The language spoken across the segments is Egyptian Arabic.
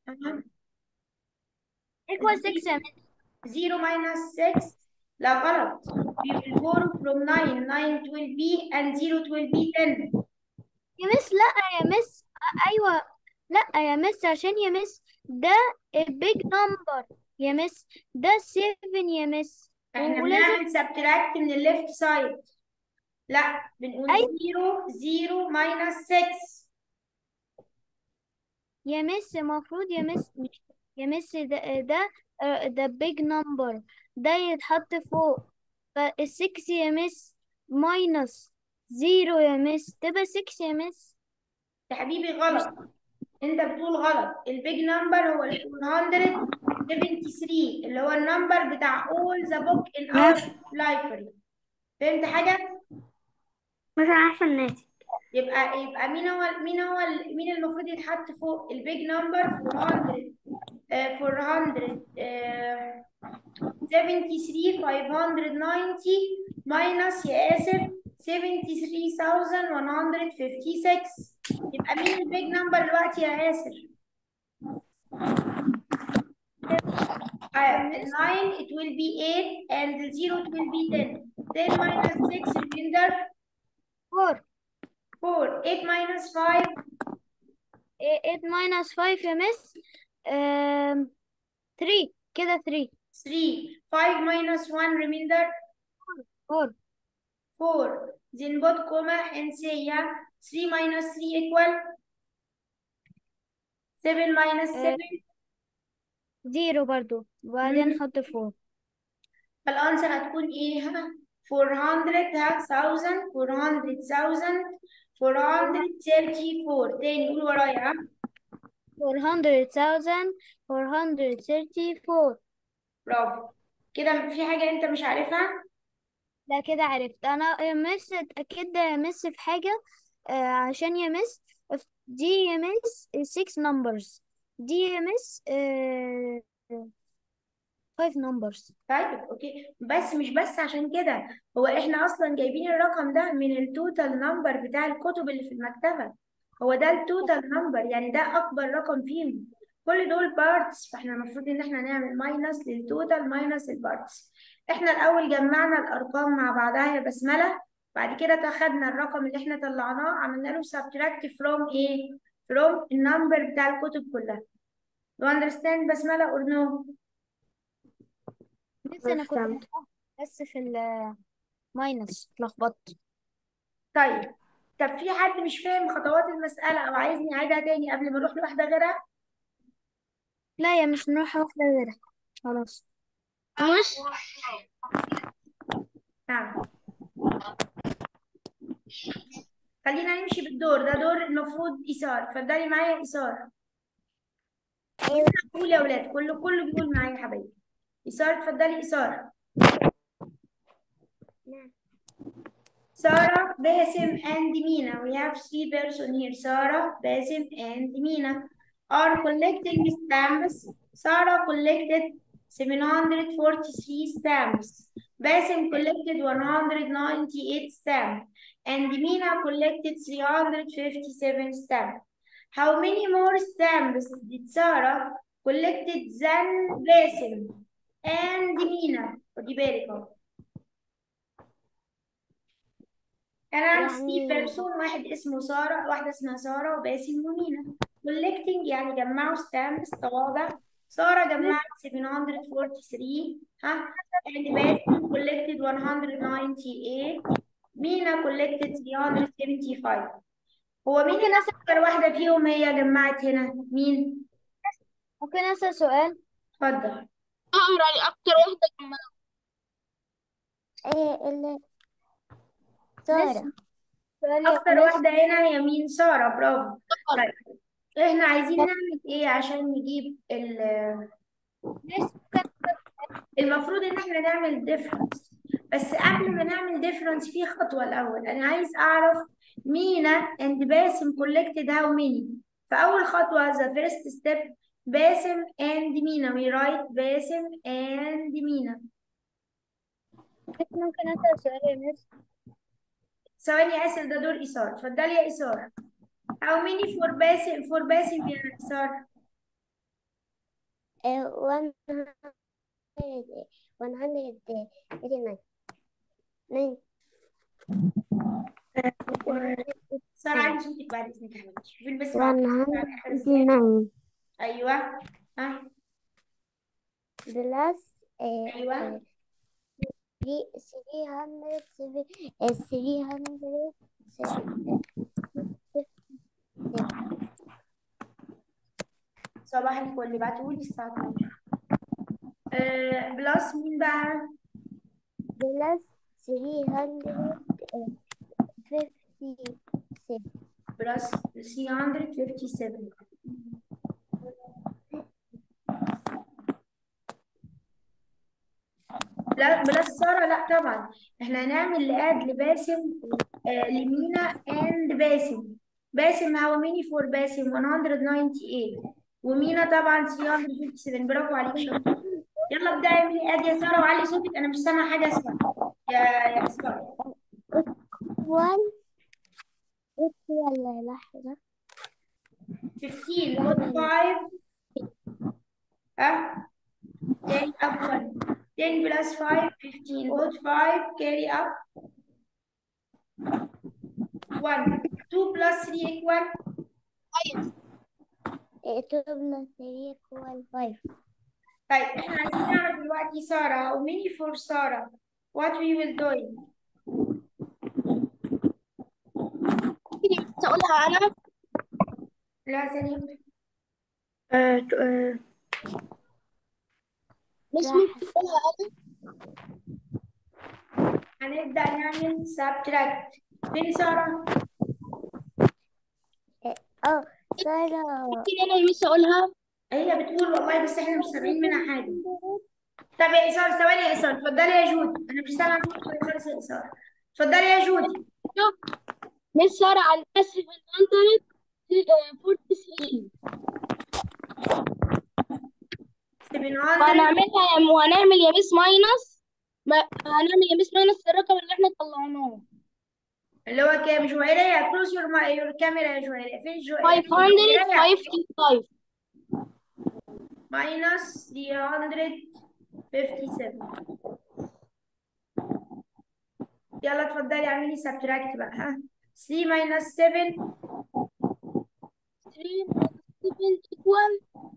تمام equal 6 يا مس 0 minus 6 لا غلط we will borrow from 9 9 will be and 0 will be 10 يا مس لا يا مس أ- ايوه لا يا مس عشان يا مس ده big number يا مس ده 7 يا مس احنا ولازم بنعمل subtract من الليفت سايد لا بنقول أيوة. 0 0 minus 6 يا مس المفروض يا مس مش يا مس ده ده آه، ده big number ده يتحط فوق فالسكس يا مس ماينس زيرو يا مس تبقى 6 يا مس يا حبيبي غلط انت بتقول غلط البيج نمبر هو ال 473 اللي هو النمبر بتاع all the book in our library فهمت حاجة؟ مثلا عارفة الناتج يبقى يبقى مين هو مين هو ال- مين المفروض يتحط فوق البيج نمبر 400 آه، 400 آه، 73 590 ماينس يا آسف 73156 يبقى مين البيج نمبر دلوقتي يا آسر؟ Uh, 9 it will be 8 and the 0 it will be 10 10 minus 6 remainder 4 4 8 minus 5 8 minus 5 يا مس 3 كده 3 3 5 minus 1 remainder 4 4 then both comma and say yeah 3 minus 3 equal 7 minus 7 0 برضو وبعدين مم. نحط 4 فالانسر هتكون ايه ها 400 ها 1000 400,000 434 تاني قول ورايا ها 400,000 434 برافو كده في حاجة انت مش عارفها لا كده عرفت انا يا مس اتاكد يا مس في حاجه آه عشان يا مس دي يا مس 6 numbers دي يا مس 5 numbers طيب اوكي بس مش بس عشان كده هو احنا اصلا جايبين الرقم ده من التوتال نمبر بتاع الكتب اللي في المكتبة هو ده التوتال نمبر يعني ده اكبر رقم فيهم كل دول بارتس فاحنا المفروض ان احنا نعمل ماينس للتوتال ماينس البارتس احنا الاول جمعنا الارقام مع بعضها يا بسملة بعد كده اخدنا الرقم اللي احنا طلعناه عملنا له subtract from ايه from النمبر بتاع الكتب كلها you understand بسملة or no بس انا كنت فهمت. بس في الماينس اتلخبطت طيب طب في حد مش فاهم خطوات المسألة أو عايزني أعيدها تاني قبل ما نروح لواحدة غيرها؟ لا يا مش نروح واحده غيرها خلاص مش نعم خلينا نمشي بالدور ده دور المفروض إيثار اتفضلي معايا إيثار قول يا ولاد كله كله بيقول معايا يا حبايبي إيثار اتفضلي إيثار Sarah, Basim, and Mina. We have three person here. Sarah, Basim, and Mina are collecting stamps. Sarah collected 743 stamps. Basim collected 198 stamps. And Mina collected 357 stamps. How many more stamps did Sarah collected than Basim and Mina? خدي بالك اهو. كان عندي يعني- ثري بيرسون واحد اسمه سارة واحدة اسمها سارة وباسم ومينا collecting يعني جمعوا ستامبس طوابع سارة جمعت 743 ها and باسم collected 198 مينا collected 375 هو مين اللي أكتر واحدة فيهم هي جمعت هنا مين؟ ممكن اسال سؤال اتفضل اقرا لي اكتر واحدة جمعت ايه اللي سارة سؤال يا أكتر مس واحدة هنا هي مين؟ سارة برافو طيب احنا عايزين نعمل ايه عشان نجيب ال مس المفروض ان احنا نعمل ديفرنس بس قبل ما نعمل ديفرنس في خطوة الأول أنا عايز أعرف مينا and باسم collected how many فأول خطوة the first step باسم and مينا we write باسم and مينا مس ممكن اسال سؤال يا مس ثواني يا آسر ده دور إيثار اتفضلي يا إيثار how many for باسم for باسم يا إيثار one hundred one hundred eighty nine nine سارة علي صوتك بعد إذنك يا حبيبتي شوفي بس one مع hundred آخر eighty سلايد nine أيوه ها plus uh, أيوه uh, three three hundred seven uh, three hundred seven صباح الفل بعتهولي الساعة 12 آه بلس مين بقى؟ plus three hundred fifty six بلس 357 لا بلس سارة لا طبعا احنا هنعمل لآد لباسم آه لمينا اند باسم باسم هو ميني فور باسم 198 ومينا طبعا 357 برافو عليك شاطر يلا ابدأي اعملي اد يا سارة وعلي صوتك انا مش سامعة حاجة اسمها يا يا سارة equal equal لحظة 15 good 5 ها carry up 1 10 plus 5 15 good 5 carry up 1 2 plus 3 equal two plus three equal five طيب احنا عايزين نعرف دلوقتي سارة how many for سارة what we will do تقولها أنا لا ثانية مش ممكن تقولها أنا هنبدأ نعمل subtract فين سارة؟ اه سارة ممكن انا مش اقولها هي بتقول والله بس احنا مش سامعين منها حاجة طب يا إسار ثواني يا إسار اتفضلي يا جودي أنا مش سامعة صوتك خالص يا إسار اتفضلي يا جودي مش سارة عندها 743 700 وهنعملها يا وهنعمل يا مس ماينس ما هنعمل يا مس ماينس الرقم اللي احنا طلعناه اللي هو كام جوهرية كلوز يور يور كاميرا يا جوهرية فين جوهرية 555 minus 357 يلا اتفضلي اعملي subtract بقى ها 3 minus 7 3 7 equal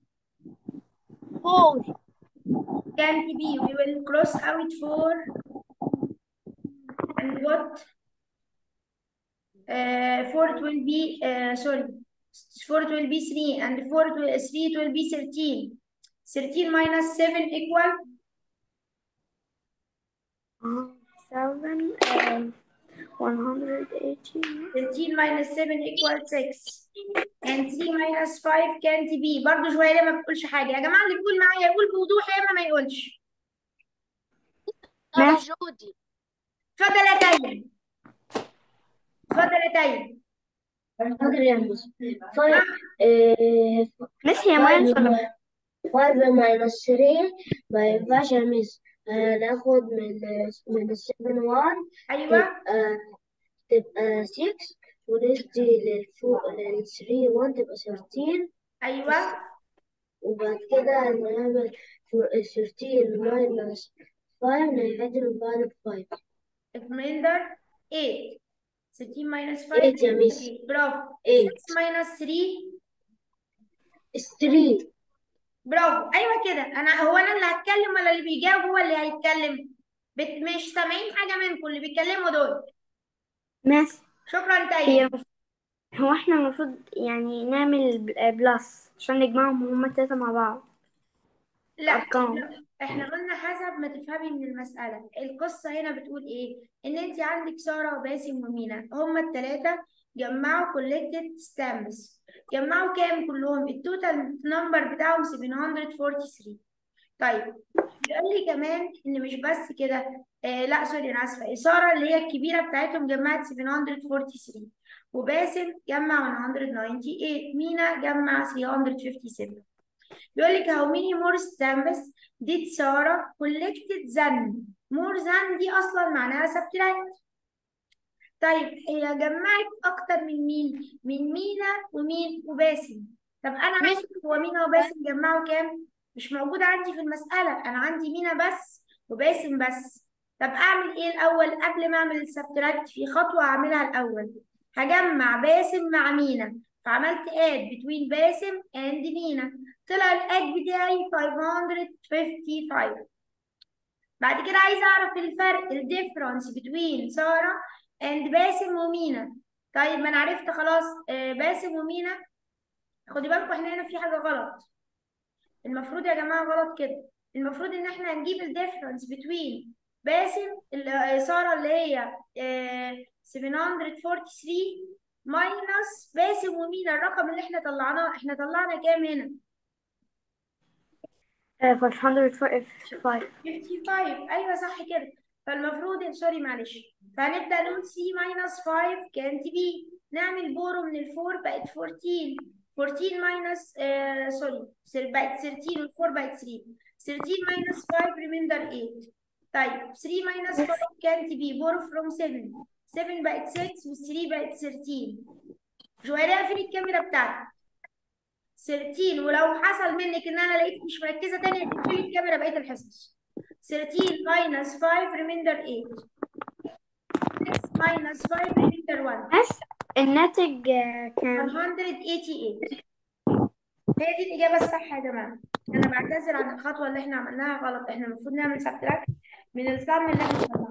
4 can't be we will cross out 4 and what uh, 4 it will be uh, sorry 4 it will be 3 and 4 it will, 3 it will be 13 13 minus 7 equal seven um, one hundred eighty 13 minus 7 equal 6 and 3 minus 5 can't be برضه شوية ما بتقولش حاجة يا جماعة اللي بيقول معايا يقول بوضوح يا إما ما يقولش سارة جودي اتفضل يا تايم اتفضل يا تايم حاضر يا مس فايف آه، مس هي ماينس فايف ولا فايف ماينس ثري ما ينفعش يا مس هناخد من من السفن وان أيوه تبقى تبقى 6 وندي للفوق للثري وان تبقى 13 أيوه وبعد كده هنعمل 13 ماينس 5 نعد من بعد 5 remainder 8 13 minus 5 8 يا مس 8 برافو 8 6 minus 3 3 برافو أيوه كده أنا هو أنا اللي هتكلم ولا اللي بيجاوب هو اللي هيتكلم بت... مش سامعين حاجة منكم اللي بيتكلموا دول مس شكرا هي تايم المف- هو احنا المفروض يعني نعمل بل- بلس عشان نجمعهم هما التلاتة مع بعض لا أرقام احنا احنا قلنا حسب ما تفهمي من المسألة القصة هنا بتقول ايه ان انت عندك سارة وباسم ومينا هما التلاتة جمعوا collected stamps جمعوا كام كلهم التوتال نمبر بتاعهم 743 طيب بيقول لي كمان ان مش بس كده آه لا سوري انا اسفه ساره اللي هي الكبيره بتاعتهم جمعت 743 وباسم جمع 198 مينا جمع 357 بيقول لك how many more stamps did Sarah collected than more than دي اصلا معناها subtract طيب هي جمعت اكتر من مين من مينا ومين وباسم طب انا عايز هو مينا وباسم جمعوا كام مش موجودة عندي في المسألة أنا عندي مينا بس وباسم بس طب أعمل إيه الأول قبل ما أعمل السبتراكت في خطوة أعملها الأول هجمع باسم مع مينا فعملت add between باسم and مينا طلع الاد بتاعي 555 بعد كده عايزة أعرف الفرق الديفرنس between سارة and باسم ومينا طيب ما أنا عرفت خلاص آه، باسم ومينا خدي بالكم احنا هنا في حاجة غلط المفروض يا جماعة غلط كده المفروض إن احنا هنجيب الديفرنس between باسم اللي آه، سارة اللي هي آه، 743 ماينس باسم ومينا الرقم اللي احنا طلعناه احنا طلعنا كام هنا؟ آه، 555 55 ايوه صح كده فالمفروض سوري معلش فهنبدا نقول سي ماينس 5 كانت بي نعمل بورو من الفور بقت 14 14 ماينس آه سوري سر- بقت 13 والفور بقت 3 13 ماينس 5 ريميندر 8 طيب 3 ماينس 5 كانت بي بورو فروم 7 7 بقت 6 و3 بقت 13 جوهرية فين الكاميرا بتاعتك 13 ولو حصل منك ان انا لقيت مش مركزه تاني هتقفلي الكاميرا بقيه الحصص 13 minus 5 remainder 8 6 minus 5 remainder 1 بس الناتج آه، كان 188 هي دي الإجابة الصح يا جماعة أنا بعتذر عن الخطوة اللي إحنا عملناها غلط إحنا المفروض نعمل سبتراكت من الصم اللي إحنا طلعناه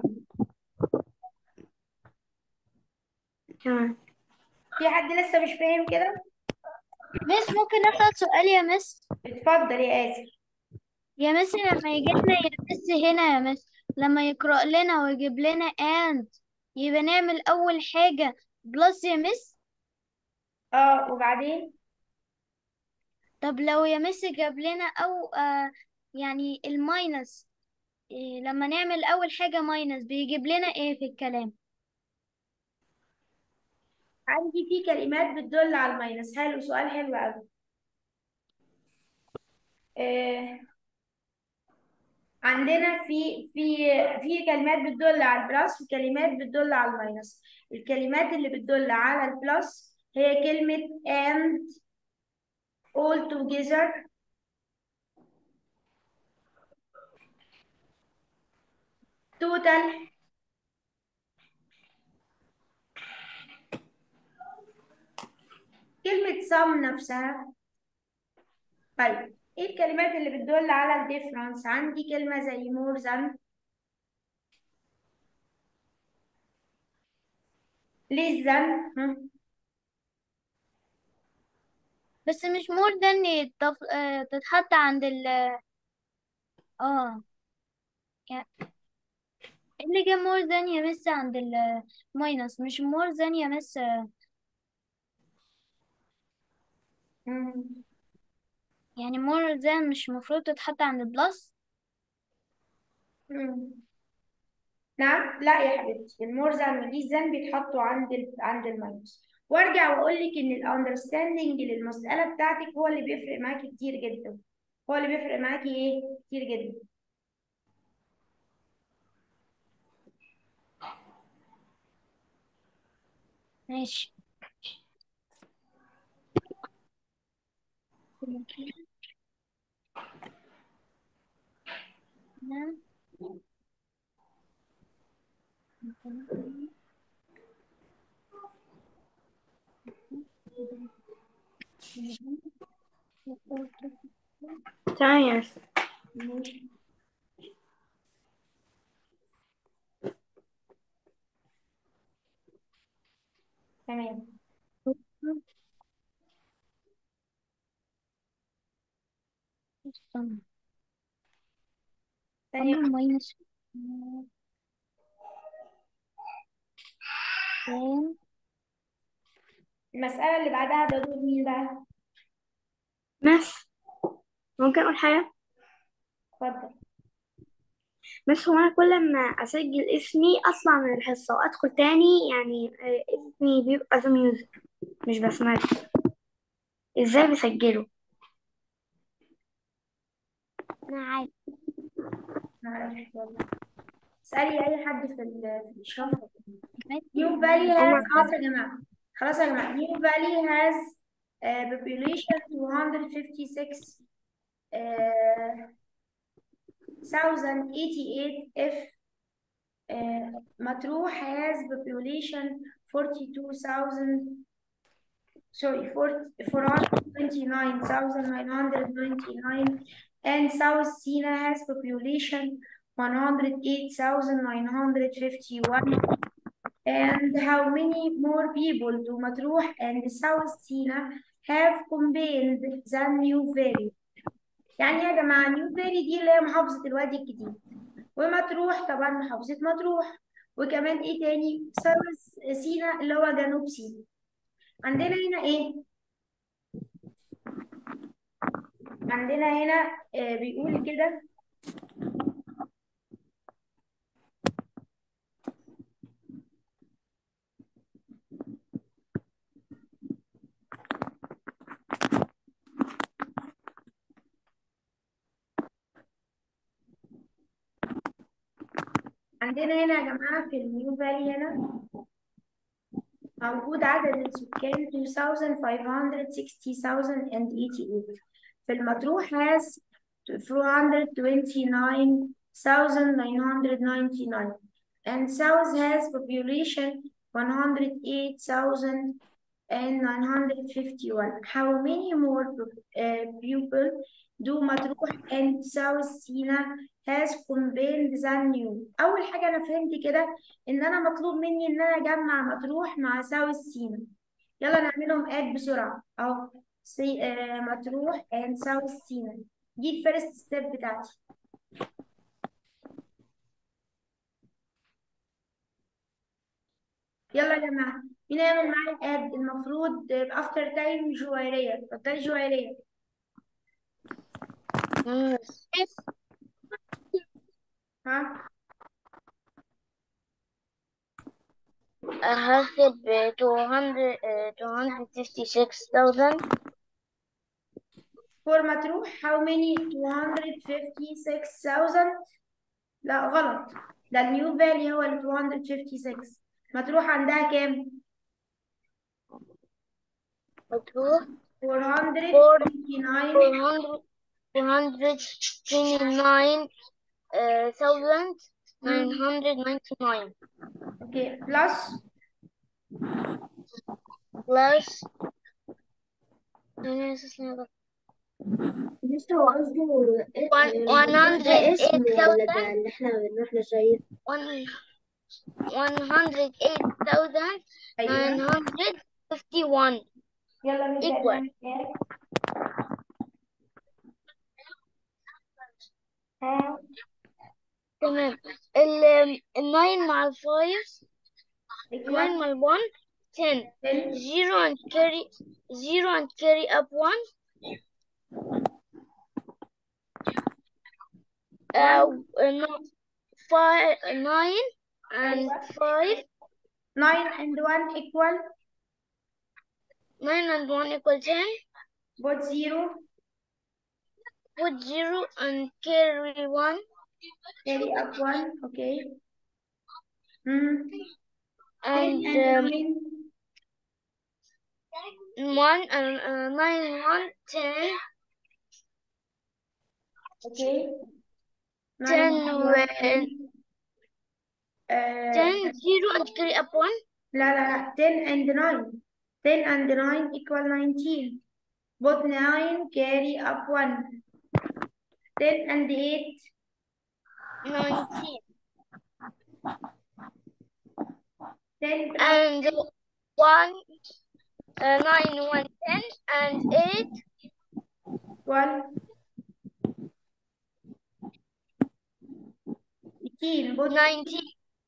تمام في حد لسه مش فاهم كده؟ مس ممكن اسال سؤال يا مس اتفضل يا آسر يا مس لما يجي لنا يركز هنا يا مس لما يقرأ لنا ويجيب لنا and يبقى نعمل أول حاجة بلس يا مس أه وبعدين طب لو يا مس جاب لنا أو آه يعني الماينس إيه لما نعمل أول حاجة ماينس بيجيب لنا إيه في الكلام عندي في كلمات بتدل على الماينس حلو سؤال حلو أوي آه عندنا في في في كلمات بتدل على البلس وكلمات بتدل على الماينس الكلمات اللي بتدل على البلس هي كلمة and all together total كلمة sum نفسها طيب ايه الكلمات اللي بتدل على الديفرنس عندي كلمة زي more than less than هم. بس مش مور ده إن يتف... آه تتحط عند ال اه يعني إيه اللي جاب مور ذان يا مس عند الماينس مش مور ذان يا مس مم. يعني مور ذان مش المفروض تتحط عند البلس مم. نعم لا يا حبيبتي المور ذان والليس ذان بيتحطوا عند ال... عند الماينس وارجع واقول لك ان الاندرستاندنج للمساله بتاعتك هو اللي بيفرق معاكي كتير جدا هو اللي بيفرق معاكي ايه كتير جدا ماشي تمام يا مس تمام ثانية أما ماينس المسألة اللي بعدها ده دور مين بقى؟ مس ممكن أقول حاجة اتفضل بس هو أنا كل ما أسجل اسمي أطلع من الحصة وأدخل تاني يعني آه، اسمي بيبقى ذا ميوزك مش بسمعه إزاي بسجله أنا عارف معرفش والله اسألي أي حد في ال- في الإشراف ماشي. New Valley هما has خلاص يا جماعة خلاص يا جماعة New Valley has a population 256 آه 1088 if آه مطروح has population 42,000 sorry 429,999 and South Sina has population 108,951 and how many more people do Matruh and South Sina have combined than New Valley يعني يا جماعة نيو فالي دي اللي هي محافظة الوادي الجديد ومطروح طبعا محافظة مطروح وكمان ايه تاني ساوث سينا اللي هو جنوب سينا عندنا هنا ايه عندنا هنا آه بيقول كده عندنا هنا يا جماعة في النيو فالي هنا موجود عدد السكان 2560,088 في المطروح has 429,999 and South has population 108,951 how many more uh, people do مطروح and South Sina has combined than new أول حاجة أنا فهمت كده إن أنا مطلوب مني إن أنا أجمع مطروح مع ساوث سينا يلا نعملهم اد بسرعة أهو سي آه مطروح and ساوث سينا دي الفيرست ستيب بتاعتي يلا يا جماعة مين هيعمل معايا الاد المفروض افتر تايم جويرية اتفضلي جويرية ها هكتب 200 uh, 256,000 for مطروح how many 256,000 لا غلط ده النيو فالي هو ال 256 مطروح عندها كام؟ مطروح 429 429,999 اوكي بلس plus لسه هو قصده إيه- One- المطروح ده 108,000 اسم ولا ده اللي احنا بنروح نصيف one 108,951 ايوه يلا نبدأ Equal. نعمل ايه؟ ها تمام ال ال 9 مع ال 5 9 equal مع ال 1 10 10 0 and carry 0 and carry up 1 uh, no, 5 9 and 5 9 and 1 equal 9 and 1 equal 10 both 0 put 0 and carry 1 carry up 1 okay mm. 10 and and um, 9 1 and uh, 9 1 10 okay 9 10 and 1 when 10 uh, 10 0 and carry up 1 لا لا لا 10 and 9 10 and 9 equal 19 both 9 carry up 1 10 and 8 19 10 plus and 1 uh, 9 1 10 and 8 1 18 both 19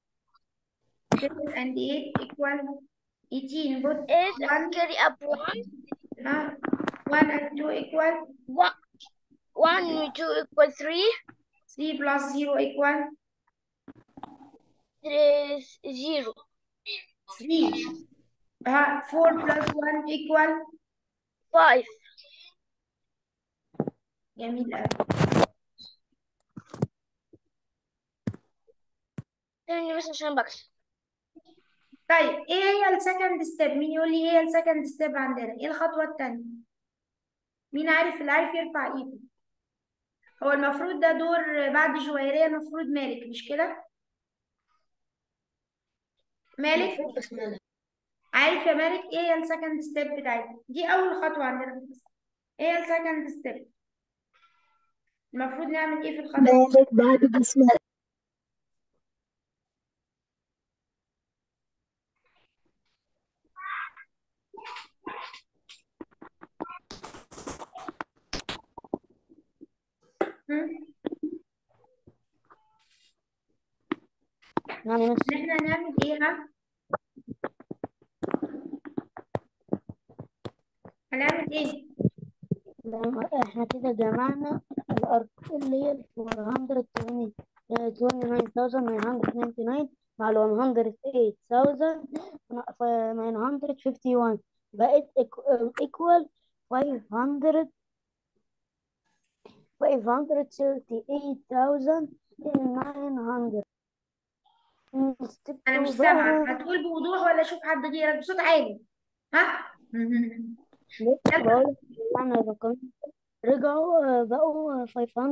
10 and 8 equal 18 both 8 1 and carry up 1 uh, 1 and 2 equal 1 1 with 2 equal 3 3 plus 0 equal 3 is 0 3 uh, 4 plus 1 equal 5 جميل أوي ثانية بس عشان بكسب طيب ايه هي السكند ستيب مين يقول لي ايه هي السكند ستيب عندنا ايه الخطوة التانية مين عارف اللي عارف يرفع ايده هو المفروض ده دور بعد جويرية المفروض مالك مش كده مالك المفروض بسملة عارف يا مالك ايه هي السكند ستيب بتاعتنا دي اول خطوة عندنا في القصة ايه هي السكند ستيب المفروض نعمل ايه في الخطوة مالك بعد بسملة هم؟ يعني ان مس احنا هنعمل ايه ها هنعمل ايه لما احنا كده جمعنا الأرقام اللي هي 420 29999 مع ال 108951 بقت equal 500 538,900 step انا مش 2 سامعة بقى هتقول بوضوح ولا اشوف حد غيرك بصوت عالي ها لسه يلا بقول يعني الرقمين رجعوا آه، بقوا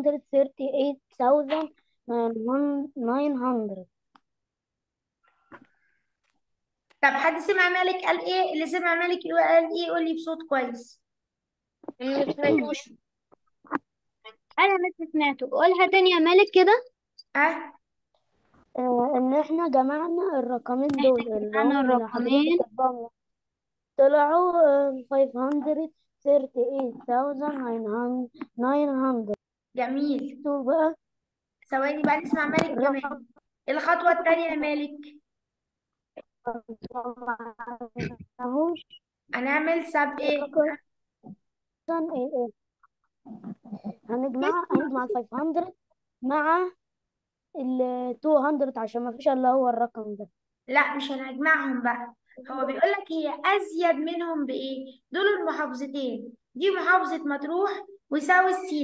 538,900 طب حد سمع مالك قال ايه اللي سمع مالك يقول- قال ايه يقول لي بصوت كويس أنا ما سمعتوش أنا لسه سمعته قولها تاني يا مالك كده ها آه، إن إحنا جمعنا الرقمين دول اللي جمعنا هم اللي حضرتك الرقمين كاتباهم طلعوا آه، 538,900 جميل شوفوا بقى ثواني بقى نسمع مالك الرقم كمان الخطوة التانية يا مالك ماهوش هنعمل سب ايه الرقم إيه إيه هنجمع هنجمع ال 500 مع ال 200 عشان ما فيش الا هو الرقم ده لا مش هنجمعهم بقى هو بيقول لك هي ازيد منهم بايه دول المحافظتين دي محافظة مطروح وساوي السين